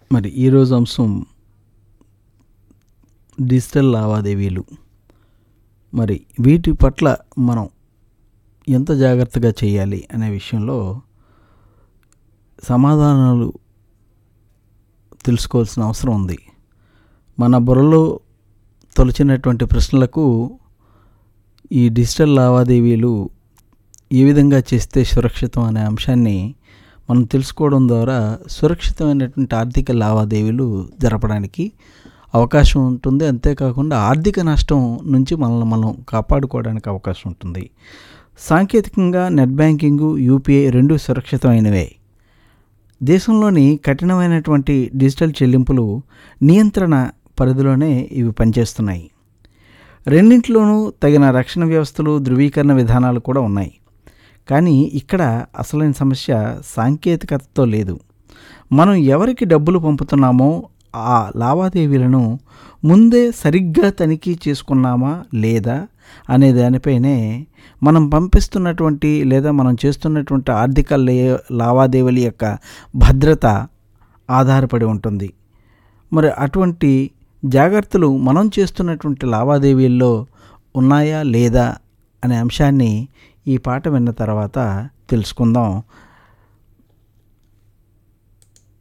మరి ఈరోజు అంశం డిజిటల్ లావాదేవీలు మరి వీటి పట్ల మనం ఎంత జాగ్రత్తగా చేయాలి అనే విషయంలో సమాధానాలు తెలుసుకోవాల్సిన అవసరం ఉంది మన బుర్రలో తొలిచినటువంటి ప్రశ్నలకు ఈ డిజిటల్ లావాదేవీలు ఏ విధంగా చేస్తే సురక్షితం అనే అంశాన్ని మనం తెలుసుకోవడం ద్వారా సురక్షితమైనటువంటి ఆర్థిక లావాదేవీలు జరపడానికి అవకాశం ఉంటుంది అంతేకాకుండా ఆర్థిక నష్టం నుంచి మనల్ని మనం కాపాడుకోవడానికి అవకాశం ఉంటుంది సాంకేతికంగా నెట్ బ్యాంకింగ్ యూపీఐ రెండు సురక్షితమైనవే దేశంలోని కఠినమైనటువంటి డిజిటల్ చెల్లింపులు నియంత్రణ పరిధిలోనే ఇవి పనిచేస్తున్నాయి రెండింటిలోనూ తగిన రక్షణ వ్యవస్థలు ధృవీకరణ విధానాలు కూడా ఉన్నాయి కానీ ఇక్కడ అసలైన సమస్య సాంకేతికతతో లేదు మనం ఎవరికి డబ్బులు పంపుతున్నామో ఆ లావాదేవీలను ముందే సరిగ్గా తనిఖీ చేసుకున్నామా లేదా అనే దానిపైనే మనం పంపిస్తున్నటువంటి లేదా మనం చేస్తున్నటువంటి ఆర్థిక లే లావాదేవీల యొక్క భద్రత ఆధారపడి ఉంటుంది మరి అటువంటి జాగ్రత్తలు మనం చేస్తున్నటువంటి లావాదేవీల్లో ఉన్నాయా లేదా అనే అంశాన్ని ఈ పాట విన్న తర్వాత తెలుసుకుందాం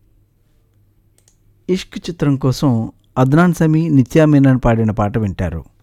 ఇష్క్ చిత్రం కోసం అద్నాన్ సమీ నిత్యా మీనన్ పాడిన పాట వింటారు